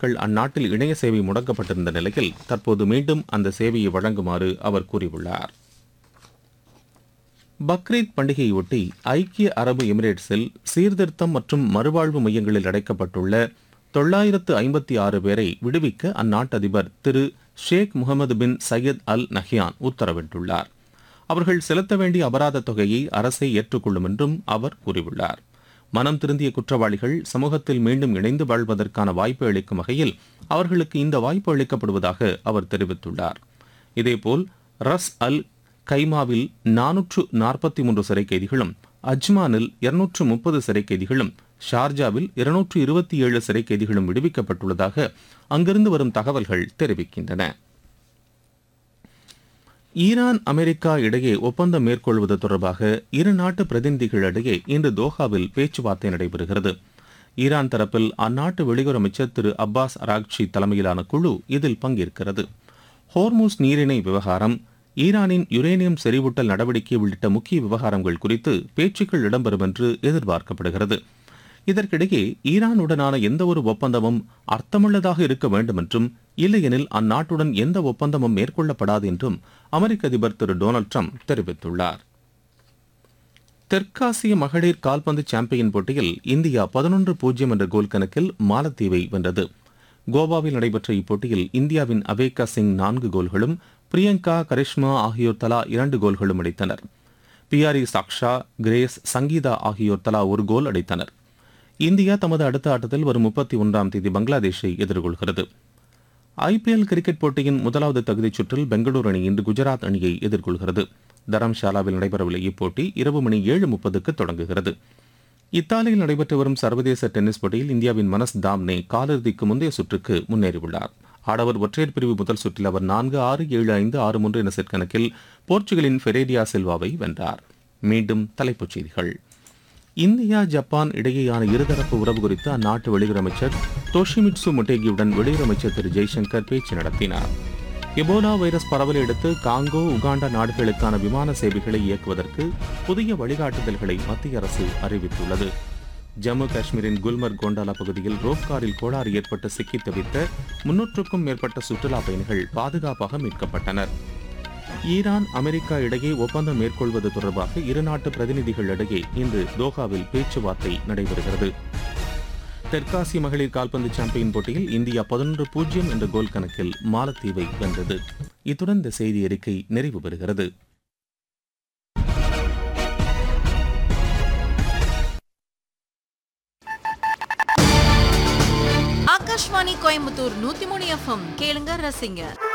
நாட்கள் அந்நாட்டில் இணைய சேவை முடக்கப்பட்டிருந்த நிலையில் தற்போது மீண்டும் அந்த சேவையை வழங்குமாறு அவர் கூறியுள்ளார் பக்ரீத் பண்டிகையொட்டி ஐக்கிய அரபு எமிரேட்ஸில் சீர்திருத்தம் மற்றும் மறுவாழ்வு மையங்களில் அடைக்கப்பட்டுள்ள தொள்ளாயிரத்து ஐம்பத்தி ஆறு பேரை விடுவிக்க அந்நாட்டு அதிபர் Thiru Sheikh Mohamed bin Zayed Al Nahyan உத்தரவிட்டுள்ளார் அவர்கள் செலுத்த வேண்டிய அபராத தொகையை அரசை ஏற்றுக்கொள்ளும் என்றும் அவர் கூறியுள்ளார் மனம் திருந்திய குற்றவாளிகள் சமூகத்தில் மீண்டும் இணைந்து வாழ்வதற்கான வாய்ப்பு அளிக்கும் வகையில் அவர்களுக்கு இந்த வாய்ப்பு அளிக்கப்படுவதாக அவர் தெரிவித்துள்ளார் இதேபோல் ரஸ் அல் கைமாவில் நானூற்று நாற்பத்தி மூன்று சிறை கைதிகளும் அஜ்மானில் இருநூற்று முப்பது சிறை கைதிகளும் ஷார்ஜாவில் இருநூற்று இருபத்தி ஏழு சிறை கைதிகளும் விடுவிக்கப்பட்டுள்ளதாக அங்கிருந்து வரும் தகவல்கள் தெரிவிக்கின்றன ஈரான் அமெரிக்கா இடையே ஒப்பந்தம் மேற்கொள்வது தொடர்பாக இரு நாட்டு பிரதிநிதிகளிடையே இன்று தோஹாவில் பேச்சுவார்த்தை நடைபெறுகிறது ஈரான் தரப்பில் அந்நாட்டு வெளியுறவு அமைச்சர் திரு அப்பாஸ் அராக்சி தலைமையிலான குழு இதில் பங்கேற்கிறது ஹோர்மூஸ் நீரிணை விவகாரம் ஈரானின் யுரேனியம் செறிவூட்டல் நடவடிக்கை உள்ளிட்ட முக்கிய விவகாரங்கள் குறித்து பேச்சுக்கள் இடம்பெறும் என்று எதிர்பார்க்கப்படுகிறது இதற்கிடையே ஈரானுடனான எந்தவொரு ஒப்பந்தமும் அர்த்தமுள்ளதாக இருக்க வேண்டும் என்றும் இல்லையெனில் அந்நாட்டுடன் எந்த ஒப்பந்தமும் மேற்கொள்ளப்படாது என்றும் அமெரிக்க அதிபர் திரு டொனால்டு ட்ரம்ப் தெரிவித்துள்ளார் தெற்காசிய மகளிர் கால்பந்து சாம்பியன் போட்டியில் இந்தியா பதினொன்று பூஜ்ஜியம் என்ற கோல் கணக்கில் மாலத்தீவை வென்றது கோவாவில் நடைபெற்ற இப்போட்டியில் இந்தியாவின் அவேகா சிங் நான்கு கோல்களும் பிரியங்கா கரிஷ்மா ஆகியோர் தலா இரண்டு கோல்களும் அடித்தனர் பியாரி சாக்ஷா கிரேஸ் சங்கீதா ஆகியோர் தலா ஒரு கோல் அடித்தனர் இந்தியா தமது அடுத்த ஆட்டத்தில் வரும் முப்பத்தி ஒன்றாம் தேதி பங்களாதேஷை எதிர்கொள்கிறது ஐபிஎல் கிரிக்கெட் போட்டியின் முதலாவது தகுதிச் சுற்றில் பெங்களூரு அணி இன்று குஜராத் அணியை எதிர்கொள்கிறது தரம்ஷாலாவில் நடைபெறவுள்ள இப்போட்டி இரவு மணி ஏழு முப்பதுக்கு தொடங்குகிறது இத்தாலியில் நடைபெற்று வரும் சர்வதேச டென்னிஸ் போட்டியில் இந்தியாவின் மனஸ் தாம்னே காலிறுதிக்கு முந்தைய சுற்றுக்கு முன்னேறியுள்ளார் ஆடவர் ஒற்றையர் பிரிவு முதல் சுற்றில் அவர் நான்கு ஆறு ஏழு ஐந்து ஆறு மூன்று என செட் கணக்கில் போர்ச்சுகலின் ஃபெரேரியா சில்வாவை வென்றார் மீண்டும் தலைப்புச் செய்திகள் இந்தியா ஜப்பான் இடையேயான இருதரப்பு உறவு குறித்து அந்நாட்டு வெளியுறவு அமைச்சர் தோஷிமிட்சு மொட்டேகியுடன் வெளியுறவு அமைச்சர் திரு ஜெய்சங்கர் பேச்சு நடத்தினார் எபோலா வைரஸ் பரவலை அடுத்து காங்கோ உகாண்டா நாடுகளுக்கான விமான சேவைகளை இயக்குவதற்கு புதிய வழிகாட்டுதல்களை மத்திய அரசு அறிவித்துள்ளது ஜம்மு காஷ்மீரின் குல்மர்க் கோண்டாலா பகுதியில் ரோப்காரில் கோளாறு ஏற்பட்டு சிக்கித் தவித்த முன்னூற்றுக்கும் மேற்பட்ட சுற்றுலா பயணிகள் பாதுகாப்பாக மீட்கப்பட்டனர் ஈரான் அமெரிக்கா இடையே ஒப்பந்தம் மேற்கொள்வது தொடர்பாக இரு நாட்டு பிரதிநிதிகளிடையே இன்று தோஹாவில் பேச்சுவார்த்தை நடைபெறுகிறது தெற்காசிய மகளிர் கால்பந்து சாம்பியன் போட்டியில் இந்தியா பதினொன்று பூஜ்ஜியம் என்ற கோல் கணக்கில் மாலத்தீவை வென்றது இத்துடன் இந்த செய்தி அறிக்கை நிறைவு பெறுகிறது ஆகாஷ்வாணி கோயம்புத்தூர் நூத்தி மூணு எஃப்எம் கேளுங்க ரசிங்க